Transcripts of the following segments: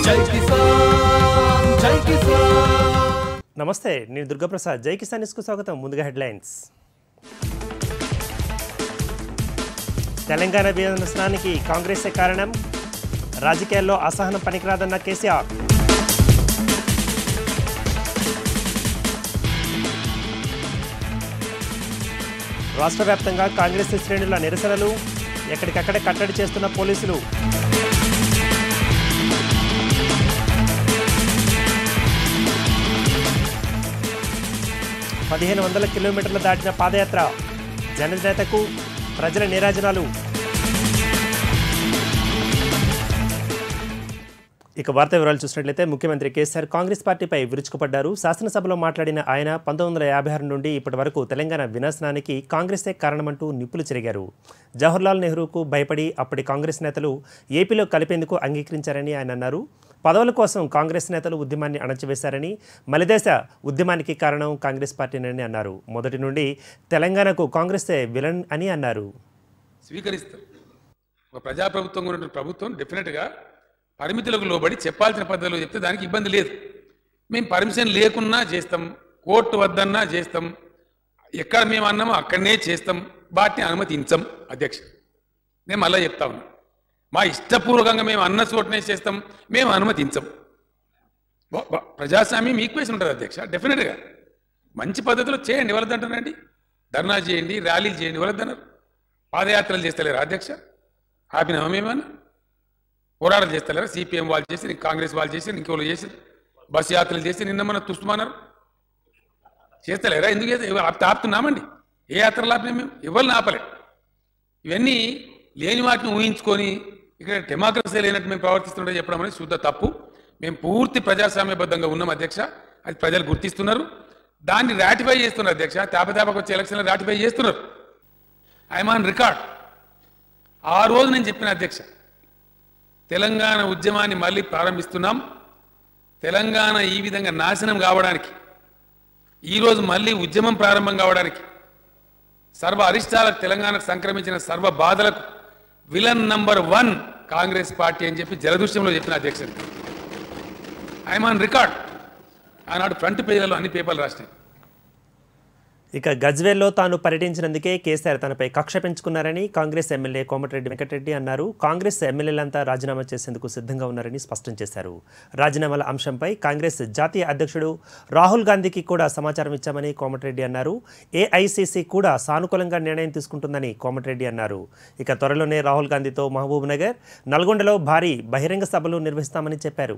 జై కిసాన్ జై కిసాన్ నమస్తే నేను దుర్గాప్రసాద్ జై కిసాన్ న్యూస్కు స్వాగతం ముందుగా హెడ్లైన్స్ తెలంగాణ విమర్శనానికి కాంగ్రెసే కారణం రాజకీయాల్లో అసహనం పనికిరాదన్న కేసీఆర్ రాష్ట్ర వ్యాప్తంగా కాంగ్రెస్ శ్రేణుల నిరసనలు ఎక్కడికక్కడ కట్టడి చేస్తున్న పోలీసులు పదిహేను వందల కిలోమీటర్లు దాటిన పాదయాత్ర జననేతకు ప్రజల నీరాజనాలు ఇక వార్త వివరాలు చూసినట్లయితే ముఖ్యమంత్రి కేసీఆర్ కాంగ్రెస్ పార్టీపై విరుచుకుపడ్డారు శాసనసభలో మాట్లాడిన ఆయన పంతొమ్మిది వందల యాభై ఆరు నుండి ఇప్పటి వరకు తెలంగాణ వినాశనానికి కాంగ్రెసే కారణమంటూ నిప్పులు చెరిగారు జవహర్లాల్ నెహ్రూకు భయపడి అప్పటి కాంగ్రెస్ నేతలు ఏపీలో కలిపేందుకు అంగీకరించారని ఆయన అన్నారు పదవుల కోసం కాంగ్రెస్ నేతలు ఉద్యమాన్ని అణచివేశారని మలిదేశ ఉద్యమానికి కారణం కాంగ్రెస్ పార్టీనని అన్నారు మొదటి నుండి తెలంగాణకు కాంగ్రెసే విలన్ అని అన్నారు స్వీకరిస్తారు ఒక ప్రజాప్రభుత్వం ఉన్నటువంటి ప్రభుత్వం డెఫినెట్గా పరిమితులకు లోబడి చెప్పాల్సిన పద్ధతిలో చెప్తే దానికి ఇబ్బంది లేదు మేము పర్మిషన్ లేకున్నా చేస్తాం కోర్టు వద్దన్నా చేస్తాం ఎక్కడ మేము అన్నామో అక్కడనే చేస్తాం వాటిని అనుమతించం అధ్యక్ష నేను మళ్ళీ చెప్తా ఉన్నా మా ఇష్టపూర్వకంగా మేము అన్న చోటనే చేస్తాం మేము అనుమతించం బ- బ- ప్రజాస్వామ్యం ఈక్వేషన్ ఉంటుంది అధ్యక్ష డెఫినెట్గా మంచి పద్ధతిలో చేయండి ఎవరిదంటారండి ధర్నా చేయండి ర్యాలీలు చేయండి ఎవరిద్దన్నారు పాదయాత్రలు చేస్తలేరా అధ్యక్ష ఆపినామా మేమన్నా పోరాటాలు చేస్తలేరా సిపిఎం వాళ్ళు చేసి కాంగ్రెస్ వాళ్ళు చేసి ఇంకోళ్ళు చేసి బస్ యాత్రలు చేసి నిన్న మన తుస్తుమన్నారు చేస్తలేరా ఎందుకు చేస్తే ఎవరు ఆపుతా ఆపుతున్నామండి ఏ యాత్రలు ఆపినా మేము ఎవరిని ఆపలే ఇవన్నీ లేని వాటిని ఊహించుకొని ఇక్కడ డెమోక్రసీ లేనట్టు మేము ప్రవర్తిస్తుంటే చెప్పడం అనేది శుద్ధ తప్పు మేము పూర్తి ప్రజాస్వామ్యబద్ధంగా ఉన్నాం అధ్యక్ష అది ప్రజలు గుర్తిస్తున్నారు దాన్ని రాటిఫై చేస్తున్నారు అధ్యక్ష తేపతేపకు వచ్చే ఎలక్షన్లు రాటిఫై చేస్తున్నారు ఐఎమ్ ఆన్ రికార్డ్ ఆ రోజు నేను చెప్పిన అధ్యక్ష తెలంగాణ ఉద్యమాన్ని మళ్ళీ ప్రారంభిస్తున్నాం తెలంగాణ ఈ విధంగా నాశనం కావడానికి ఈరోజు మళ్ళీ ఉద్యమం ప్రారంభం కావడానికి సర్వ అరిష్టాలకు తెలంగాణకు సంక్రమించిన సర్వ బాధలకు villain number one Congress party అని చెప్పి జలదృశ్యంలో చెప్పిన అధ్యక్షుడు ఐఎమ్ ఆన్ రికార్డ్ ఆనాడు ఫ్రంట్ పేజీలలో అన్ని పేపర్లు రాసినాయి ఇక గజ్వేల్లో తాను పర్యటించినందుకే కేసీఆర్ తనపై కక్ష పెంచుకున్నారని కాంగ్రెస్ ఎమ్మెల్యే కోమటిరెడ్డి వెంకటరెడ్డి అన్నారు కాంగ్రెస్ ఎమ్మెల్యేలంతా రాజీనామా చేసేందుకు సిద్ధంగా ఉన్నారని స్పష్టం చేశారు రాజీనామాల అంశంపై కాంగ్రెస్ జాతీయ అధ్యక్షుడు రాహుల్ గాంధీకి కూడా సమాచారం ఇచ్చామని కోమటిరెడ్డి అన్నారు ఏఐసీసీ కూడా సానుకూలంగా నిర్ణయం తీసుకుంటుందని కోమటిరెడ్డి అన్నారు ఇక త్వరలోనే రాహుల్ గాంధీతో మహబూబ్ నగర్ నల్గొండలో భారీ బహిరంగ సభలు నిర్వహిస్తామని చెప్పారు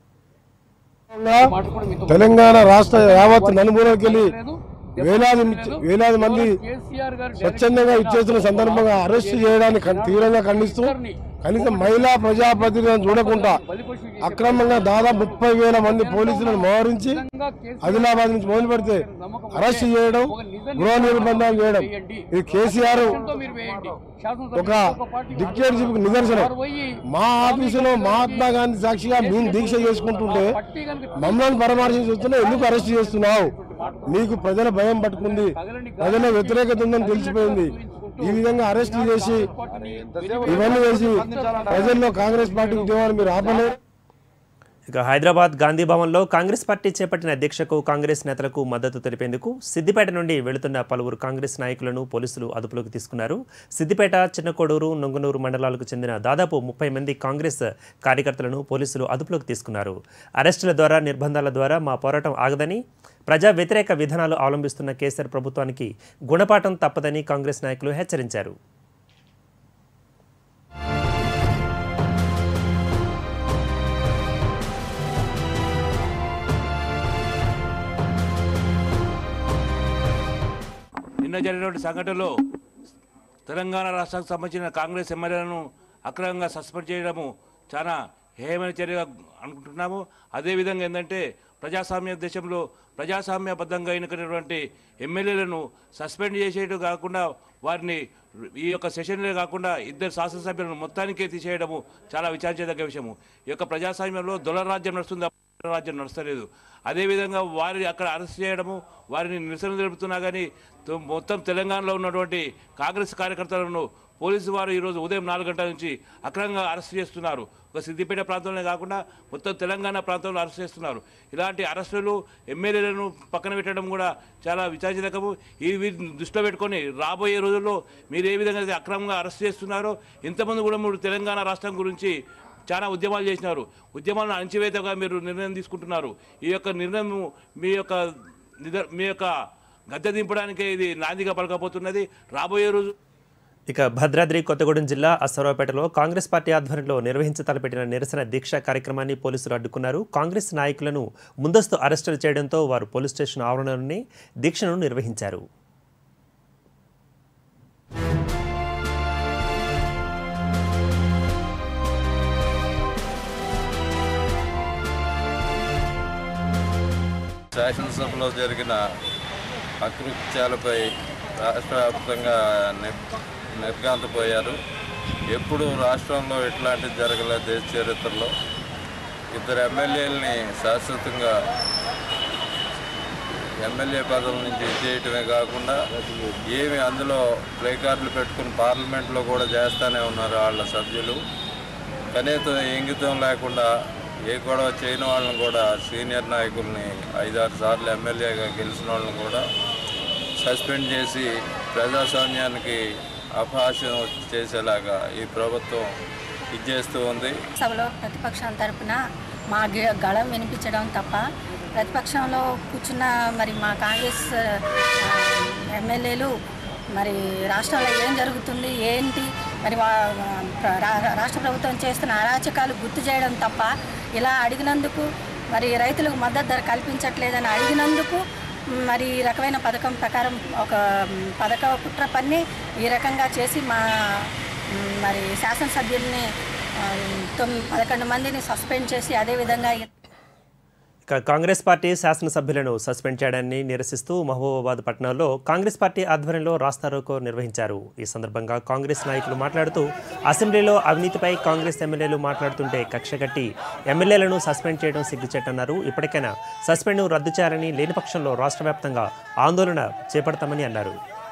తెలంగాణ రాష్ట్ర యావత్ నలుమూలకి వెళ్ళి వేలాది మిచ్చ- వేలాది మంది స్వచ్ఛందంగా ఇచ్చేస్తున్న సందర్భంగా అరెస్ట్ చేయడానికి కన్- తీవ్రంగా ఖండిస్తూ కనీసం మహిళా ప్రజాప్రతినిధులను చూడకుండా అక్రమంగా దాదాపు ముప్పై వేల మంది పోలీసులను మోహరించి ఆదిలాబాద్ నుంచి మొదలు పెడితే అరెస్ట్ చేయడం గృహ నిర్బంధాలు చేయడం ఇది కేసీఆర్ ఒక డిక్టేటర్షిప్ నిదర్శనం మా ఆఫీసులో మహాత్మా గాంధీ సాక్షిగా మేము దీక్ష చేసుకుంటుంటే మమ్మల్ని పరామర్శించి చూస్తున్నా ఎందుకు అరెస్ట్ చేస్తున్నావు నీకు ప్రజల భయం పట్టుకుంది ప్రజల వ్యతిరేకత ఉందని తెలిసిపోయింది ఈ విధంగా అరెస్ట్ చేసి ఇవన్నీ చేసి ప్రజల్లో కాంగ్రెస్ పార్టీ ఉద్యమాన్ని మీరు ఆపలేరు ఇక హైదరాబాద్ గాంధీ భవన్లో కాంగ్రెస్ పార్టీ చేపట్టిన దీక్షకు కాంగ్రెస్ నేతలకు మద్దతు తెలిపేందుకు సిద్దిపేట నుండి వెళుతున్న పలువురు కాంగ్రెస్ నాయకులను పోలీసులు అదుపులోకి తీసుకున్నారు సిద్దిపేట చిన్నకోడూరు నొంగనూరు మండలాలకు చెందిన దాదాపు ముప్పై మంది కాంగ్రెస్ కార్యకర్తలను పోలీసులు అదుపులోకి తీసుకున్నారు అరెస్టుల ద్వారా నిర్బంధాల ద్వారా మా పోరాటం ఆగదని ప్రజా వ్యతిరేక విధానాలు అవలంబిస్తున్న కేసీఆర్ ప్రభుత్వానికి గుణపాఠం తప్పదని కాంగ్రెస్ నాయకులు హెచ్చరించారు నిన్న జరిగినటువంటి సంఘటనలో తెలంగాణ రాష్ట్రానికి సంబంధించిన కాంగ్రెస్ ఎమ్మెల్యేలను అక్రమంగా సస్పెండ్ చేయడము చాలా హేయమైన చర్యగా అనుకుంటున్నాము అదేవిధంగా ఏంటంటే ప్రజాస్వామ్య దేశంలో ప్రజాస్వామ్యబద్ధంగా ఎన్నికైనటువంటి ఎమ్మెల్యేలను సస్పెండ్ చేసేయడం కాకుండా వారిని ఈ యొక్క సెషన్లే కాకుండా ఇద్దరు శాసనసభ్యులను మొత్తానికే తీసేయడము చాలా విచారించదగ్గ విషయము ఈ యొక్క ప్రజాస్వామ్యంలో దొల రాజ్యం నడుస్తుంది తప్ప రాజ్యం నడుస్తలేదు అదేవిధంగా వారిని అక్కడ అరెస్ట్ చేయడము వారిని నిరసన తెలుపుతున్నా కానీ తో- మొత్తం తెలంగాణలో ఉన్నటువంటి కాంగ్రెస్ కార్యకర్తలను పోలీసు వారు ఈరోజు ఉదయం నాలుగు గంటల నుంచి అక్రమంగా అరెస్ట్ చేస్తున్నారు ఒక సిద్దిపేట ప్రాంతంలో కాకుండా మొత్తం తెలంగాణ ప్రాంతంలో అరెస్ట్ చేస్తున్నారు ఇలాంటి అరెస్టులు ఎమ్మెల్యేలను పక్కన పెట్టడం కూడా చాలా విచారజనకము ఈ వీటిని దృష్టిలో పెట్టుకొని రాబోయే రోజుల్లో మీరు ఏ విధంగా అయితే అక్రమంగా అరెస్ట్ చేస్తున్నారో ఇంతమంది కూడా మీరు తెలంగాణ రాష్ట్రం గురించి చాలా ఉద్యమాలు చేసినారు ఉద్యమాలను అణచివేతగా మీరు నిర్ణయం తీసుకుంటున్నారు ఈ యొక్క నిర్ణయం మీ యొక్క నిద- మీ యొక్క గద్దె దింపడానికే ఇది నాందిగా పలకపోతున్నది రాబోయే రోజు ఇక భద్రాద్రి కొత్తగూడెం జిల్లా అశ్వరావుపేటలో కాంగ్రెస్ పార్టీ ఆధ్వర్యంలో నిర్వహించ తలపెట్టిన నిరసన దీక్ష కార్యక్రమాన్ని పోలీసులు అడ్డుకున్నారు కాంగ్రెస్ నాయకులను ముందస్తు అరెస్టులు చేయడంతో వారు పోలీస్ స్టేషన్ ఆవరణలోనే దీక్షను నిర్వహించారు శాసనసభలో జరిగిన అకృత్యాలపై రాష్ట్ర వ్యాప్తంగా నిర్- నిర్ఘాంతపోయారు ఎప్పుడు రాష్ట్రంలో ఇట్లాంటిది జరగలేదు దేశ చరిత్రలో ఇద్దరు ఎమ్మెల్యేలని శాశ్వతంగా ఎమ్మెల్యే పదవుల నుంచి చేయటమే కాకుండా ఏమి అందులో ప్లే కార్డులు పెట్టుకుని పార్లమెంట్లో కూడా చేస్తూనే ఉన్నారు వాళ్ళ సభ్యులు కనీసం ఇంగితం లేకుండా ఏ గొడవ చేయని వాళ్ళని కూడా సీనియర్ నాయకుల్ని ఐదారు సార్లు ఎమ్మెల్యేగా గెలిచిన వాళ్ళని కూడా సస్పెండ్ చేసి ప్రజాస్వామ్యానికి అపహాస్యం చేసేలాగా ఈ ప్రభుత్వం ఇచ్చేస్తూ ఉంది సభలో ప్రతిపక్షం తరపున మా గ- గళం వినిపించడం తప్ప ప్రతిపక్షంలో కూర్చున్న మరి మా కాంగ్రెస్ ఆ, ఎమ్మెల్యేలు మరి రాష్ట్రంలో ఏం జరుగుతుంది ఏంటి మరి వా- ప్ర- రా- రాష్ట్ర ప్రభుత్వం చేస్తున్న అరాచకాలు గుర్తు చేయడం తప్ప ఇలా అడిగినందుకు మరి రైతులకు మద్దతు ధర కల్పించట్లేదని అడిగినందుకు మరి ఈ రకమైన పథకం ప్రకారం ఒక మ్, పథక కుట్ర పన్ని ఈ రకంగా చేసి మా మ్, మరి శాసనసభ్యుల్ని ఆ, తొమ్మిది పదకొండు మందిని సస్పెండ్ చేసి అదేవిధంగా ఇక కాంగ్రెస్ పార్టీ శాసనసభ్యులను సస్పెండ్ చేయడాన్ని నిరసిస్తూ మహబూబాబాద్ పట్టణంలో కాంగ్రెస్ పార్టీ ఆధ్వర్యంలో రాస్తారోకో నిర్వహించారు ఈ సందర్భంగా కాంగ్రెస్ నాయకులు మాట్లాడుతూ అసెంబ్లీలో అవినీతిపై కాంగ్రెస్ ఎమ్మెల్యేలు మాట్లాడుతుంటే కక్షగట్టి ఎమ్మెల్యేలను సస్పెండ్ చేయడం సిగ్గుచేటన్నారు ఇప్పటికైనా సస్పెండ్ను రద్దు చేయాలని లేని పక్షంలో రాష్ట్ర వ్యాప్తంగా ఆందోళన చేపడతామని అన్నారు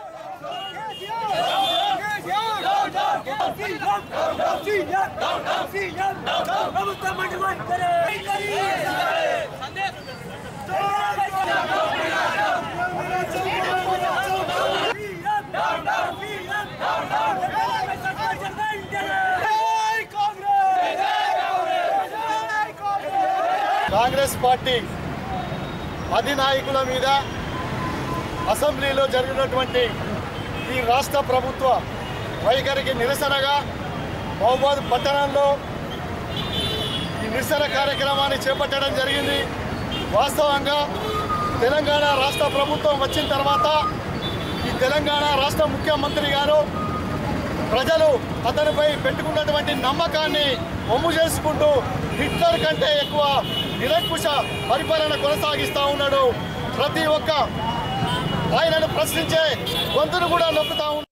కాంగ్రెస్ పార్టీ అధినాయకుల మీద అసెంబ్లీలో జరిగినటువంటి ఈ రాష్ట్ర ప్రభుత్వ వైఖరికి నిరసనగా మహబాద్ పట్టణంలో ఈ నిరసన కార్యక్రమాన్ని చేపట్టడం జరిగింది వాస్తవంగా తెలంగాణ రాష్ట్ర ప్రభుత్వం వచ్చిన తర్వాత ఈ తెలంగాణ రాష్ట్ర ముఖ్యమంత్రి గారు ప్రజలు అతనిపై పెట్టుకున్నటువంటి నమ్మకాన్ని ఒమ్ము చేసుకుంటూ హిట్లర్ కంటే ఎక్కువ నిరంకుశ పరిపాలన కొనసాగిస్తూ ఉన్నాడు ప్రతి ఒక్క ఆయనను ప్రశ్నించే గొంతును కూడా నొక్కుతా ఉన్నాడు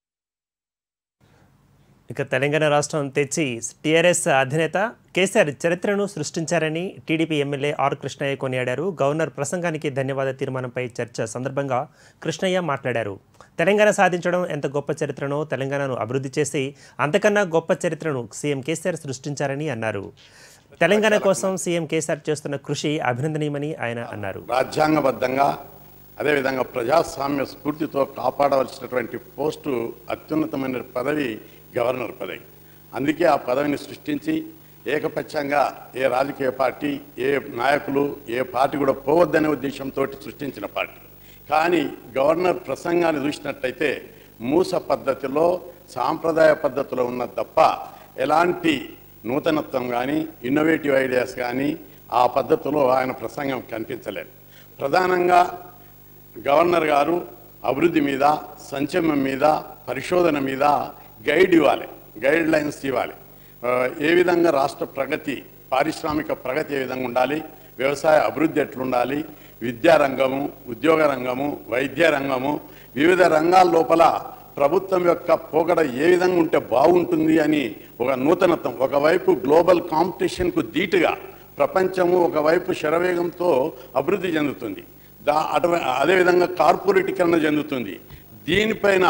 ఇక తెలంగాణ రాష్ట్రం తెచ్చి టీఆర్ఎస్ అధినేత కేసీఆర్ చరిత్రను సృష్టించారని టీడీపీ ఎమ్మెల్యే ఆర్ కృష్ణయ్య కొనియాడారు గవర్నర్ ప్రసంగానికి ధన్యవాద తీర్మానంపై చర్చ సందర్భంగా కృష్ణయ్య మాట్లాడారు తెలంగాణ సాధించడం ఎంత గొప్ప చరిత్రనో తెలంగాణను అభివృద్ధి చేసి అంతకన్నా గొప్ప చరిత్రను సీఎం కేసీఆర్ సృష్టించారని అన్నారు తెలంగాణ కోసం సీఎం కేసీఆర్ చేస్తున్న కృషి అభినందనీయమని ఆయన అన్నారు రాజ్యాంగబద్ధంగా అదేవిధంగా ప్రజాస్వామ్య స్ఫూర్తితో కాపాడవలసినటువంటి పోస్టు అత్యున్నతమైన పదవి గవర్నర్ పదవి అందుకే ఆ పదవిని సృష్టించి ఏకపక్షంగా ఏ రాజకీయ పార్టీ ఏ నాయకులు ఏ పార్టీ కూడా పోవద్దనే ఉద్దేశంతో సృష్టించిన పార్టీ కానీ గవర్నర్ ప్రసంగాన్ని చూసినట్టయితే మూస పద్ధతిలో సాంప్రదాయ పద్ధతిలో ఉన్న తప్ప ఎలాంటి నూతనత్వం కానీ ఇన్నోవేటివ్ ఐడియాస్ కానీ ఆ పద్ధతిలో ఆయన ప్రసంగం కనిపించలేదు ప్రధానంగా గవర్నర్ గారు అభివృద్ధి మీద సంక్షేమం మీద పరిశోధన మీద గైడ్ ఇవ్వాలి గైడ్ లైన్స్ ఇవ్వాలి ఆ, ఏ విధంగా రాష్ట్ర ప్రగతి పారిశ్రామిక ప్రగతి ఏ విధంగా ఉండాలి వ్యవసాయ అభివృద్ధి ఎట్లుండాలి విద్యా రంగము ఉద్యోగ రంగము వైద్య రంగము వివిధ రంగాల లోపల ప్రభుత్వం యొక్క పోగడ ఏ విధంగా ఉంటే బాగుంటుంది అని ఒక నూతనత్వం ఒకవైపు గ్లోబల్ కాంపిటీషన్కు ధీటుగా ప్రపంచము ఒకవైపు శరవేగంతో అభివృద్ధి చెందుతుంది దా అటు అదేవిధంగా కార్పొరేటీకరణ చెందుతుంది దీనిపైన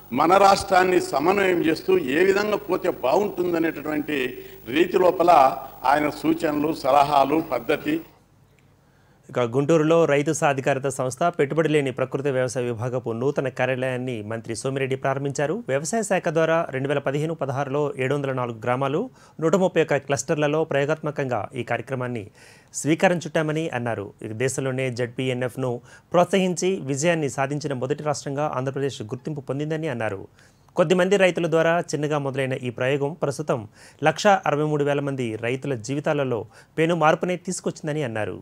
మన రాష్ట్రాన్ని సమన్వయం చేస్తూ ఏ విధంగా పోతే బాగుంటుందనేటటువంటి రీతి లోపల ఆయన సూచనలు సలహాలు పద్ధతి ఇక గుంటూరులో రైతు సాధికారత సంస్థ పెట్టుబడి లేని ప్రకృతి వ్యవసాయ విభాగపు నూతన కార్యాలయాన్ని మంత్రి సోమిరెడ్డి ప్రారంభించారు వ్యవసాయ శాఖ ద్వారా రెండు వేల పదిహేను పదహారులో ఏడు వందల నాలుగు గ్రామాలు నూట ముప్పై ఒక్క క్లస్టర్లలో ప్రయోగాత్మకంగా ఈ కార్యక్రమాన్ని స్వీకారం చుట్టామని అన్నారు ఇక దేశంలోనే జడ్పీఎన్ఎఫ్ను ప్రోత్సహించి విజయాన్ని సాధించిన మొదటి రాష్ట్రంగా ఆంధ్రప్రదేశ్ గుర్తింపు పొందిందని అన్నారు కొద్దిమంది రైతుల ద్వారా చిన్నగా మొదలైన ఈ ప్రయోగం ప్రస్తుతం లక్ష అరవై మూడు వేల మంది రైతుల జీవితాలలో పెను మార్పునే తీసుకొచ్చిందని అన్నారు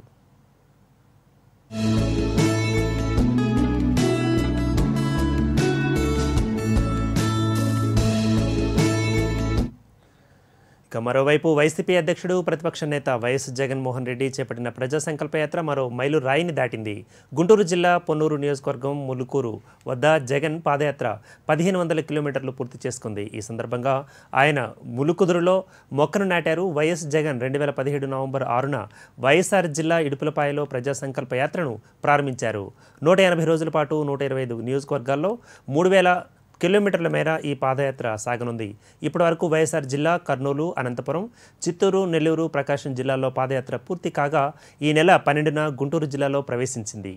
ఇక మరోవైపు వైసీపీ అధ్యక్షుడు ప్రతిపక్ష నేత వైఎస్ జగన్మోహన్ రెడ్డి చేపట్టిన ప్రజా సంకల్ప యాత్ర మరో మైలు రాయిని దాటింది గుంటూరు జిల్లా పొన్నూరు నియోజకవర్గం ములుకూరు వద్ద జగన్ పాదయాత్ర పదిహేను వందల కిలోమీటర్లు పూర్తి చేసుకుంది ఈ సందర్భంగా ఆయన ములుకుదురులో మొక్కను నాటారు వైఎస్ జగన్ రెండు వేల పదిహేడు నవంబర్ ఆరున వైఎస్ఆర్ జిల్లా ఇడుపులపాయలో ప్రజా సంకల్ప యాత్రను ప్రారంభించారు నూట ఎనభై రోజుల పాటు నూట ఇరవై ఐదు నియోజకవర్గాల్లో మూడు వేల కిలోమీటర్ల మేర ఈ పాదయాత్ర సాగనుంది ఇప్పటి వరకు వైఎస్ఆర్ జిల్లా కర్నూలు అనంతపురం చిత్తూరు నెల్లూరు ప్రకాశం జిల్లాల్లో పాదయాత్ర పూర్తి కాగా ఈ నెల పన్నెండున గుంటూరు జిల్లాలో ప్రవేశించింది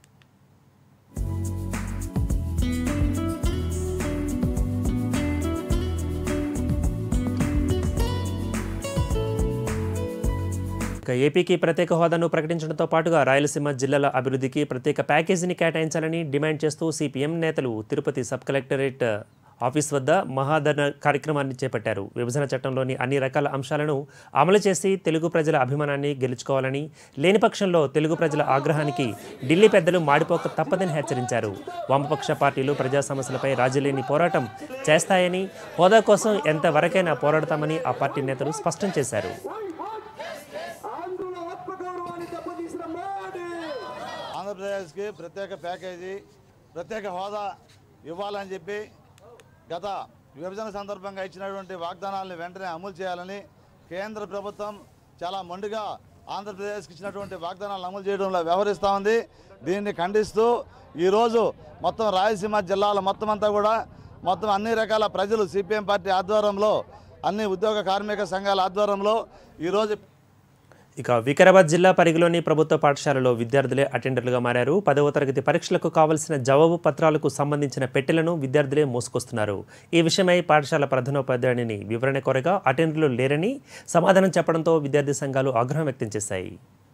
ఇక ఏపీకి ప్రత్యేక హోదాను ప్రకటించడంతో పాటుగా రాయలసీమ జిల్లాల అభివృద్ధికి ప్రత్యేక ప్యాకేజీని కేటాయించాలని డిమాండ్ చేస్తూ సిపిఎం నేతలు తిరుపతి సబ్ కలెక్టరేట్ ఆఫీస్ వద్ద మహాధరణ కార్యక్రమాన్ని చేపట్టారు విభజన చట్టంలోని అన్ని రకాల అంశాలను అమలు చేసి తెలుగు ప్రజల అభిమానాన్ని గెలుచుకోవాలని లేని పక్షంలో తెలుగు ప్రజల ఆగ్రహానికి ఢిల్లీ పెద్దలు మాడిపోక తప్పదని హెచ్చరించారు వామపక్ష పార్టీలు ప్రజా సమస్యలపై రాజీలేని పోరాటం చేస్తాయని హోదా కోసం ఎంతవరకైనా పోరాడతామని ఆ పార్టీ నేతలు స్పష్టం చేశారు ఆంధ్రప్రదేశ్కి ప్రత్యేక ప్యాకేజీ ప్రత్యేక హోదా ఇవ్వాలని చెప్పి గత విభజన సందర్భంగా ఇచ్చినటువంటి వాగ్దానాలను వెంటనే అమలు చేయాలని కేంద్ర ప్రభుత్వం చాలా మొండిగా ఆంధ్రప్రదేశ్కి ఇచ్చినటువంటి వాగ్దానాలను అమలు చేయడంలో వ్యవహరిస్తూ ఉంది దీన్ని ఖండిస్తూ ఈరోజు మొత్తం రాయలసీమ జిల్లాల మొత్తం అంతా కూడా మొత్తం అన్ని రకాల ప్రజలు సిపిఎం పార్టీ ఆధ్వర్యంలో అన్ని ఉద్యోగ కార్మిక సంఘాల ఆధ్వర్యంలో ఈరోజు ఇక వికారాబాద్ జిల్లా పరిధిలోని ప్రభుత్వ పాఠశాలలో విద్యార్థులే అటెండర్లుగా మారారు పదవ తరగతి పరీక్షలకు కావలసిన జవాబు పత్రాలకు సంబంధించిన పెట్టెలను విద్యార్థులే మోసుకొస్తున్నారు ఈ విషయమై పాఠశాల ప్రధానోపాధ్యాయుడిని వివరణ కోరగా అటెండర్లు లేరని సమాధానం చెప్పడంతో విద్యార్థి సంఘాలు ఆగ్రహం వ్యక్తం చేశాయి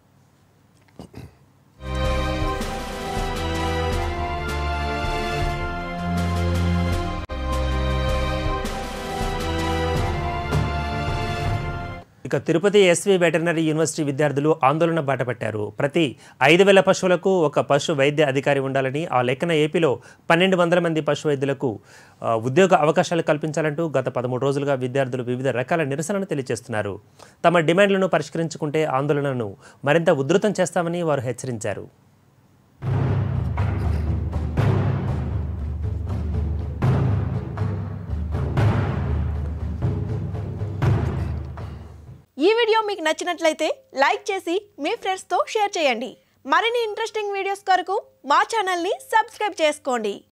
ఇక తిరుపతి ఎస్వి వెటర్నరీ యూనివర్సిటీ విద్యార్థులు ఆందోళన బాటపట్టారు ప్రతి ఐదు వేల పశువులకు ఒక పశు వైద్య అధికారి ఉండాలని ఆ లెక్కన ఏపీలో పన్నెండు వందల మంది పశు వైద్యులకు ఆ, ఉద్యోగ అవకాశాలు కల్పించాలంటూ గత పదమూడు రోజులుగా విద్యార్థులు వివిధ రకాల నిరసనలు తెలియజేస్తున్నారు తమ డిమాండ్లను పరిష్కరించుకుంటే ఆందోళనను మరింత ఉధృతం చేస్తామని వారు హెచ్చరించారు ఈ వీడియో మీకు నచ్చినట్లయితే లైక్ చేసి మీ ఫ్రెండ్స్తో షేర్ చేయండి మరిన్ని ఇంట్రెస్టింగ్ వీడియోస్ కొరకు మా ఛానల్ని సబ్స్క్రైబ్ చేసుకోండి